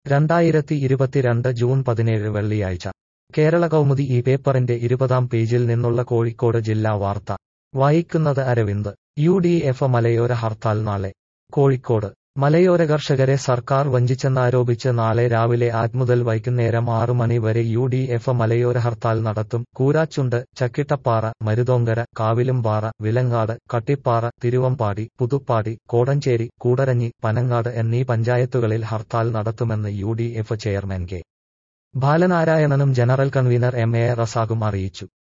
രണ്ടായിരത്തി ഇരുപത്തിരണ്ട് ജൂൺ പതിനേഴ് വെള്ളിയാഴ്ച കേരള കൗമുദി ഈ പേപ്പറിന്റെ ഇരുപതാം പേജിൽ നിന്നുള്ള കോഴിക്കോട് ജില്ലാ വാർത്ത വായിക്കുന്നത് അരവിന്ദ് യു ഡി എഫ് മലയോര ഹർത്താൽ നാളെ കോഴിക്കോട് മലയോര കർഷകരെ സർക്കാർ വഞ്ചിച്ചെന്നാരോപിച്ച് നാളെ രാവിലെ ആറ് മുതൽ വൈകുന്നേരം ആറ് മണി വരെ യു ഡി എഫ് മലയോര ഹർത്താൽ നടത്തും കൂരാച്ചുണ്ട് ചക്കിട്ടപ്പാറ മരുതോങ്കര കാവിലുംപാറ വിലങ്ങാട് കട്ടിപ്പാറ തിരുവമ്പാടി പുതുപ്പാടി കോടഞ്ചേരി കൂടരഞ്ഞി പനങ്ങാട് എന്നീ പഞ്ചായത്തുകളിൽ ഹർത്താൽ നടത്തുമെന്ന് U D F chairman K ബാലനാരായണനും ജനറൽ കൺവീനർ എം എ റസാഖും അറിയിച്ചു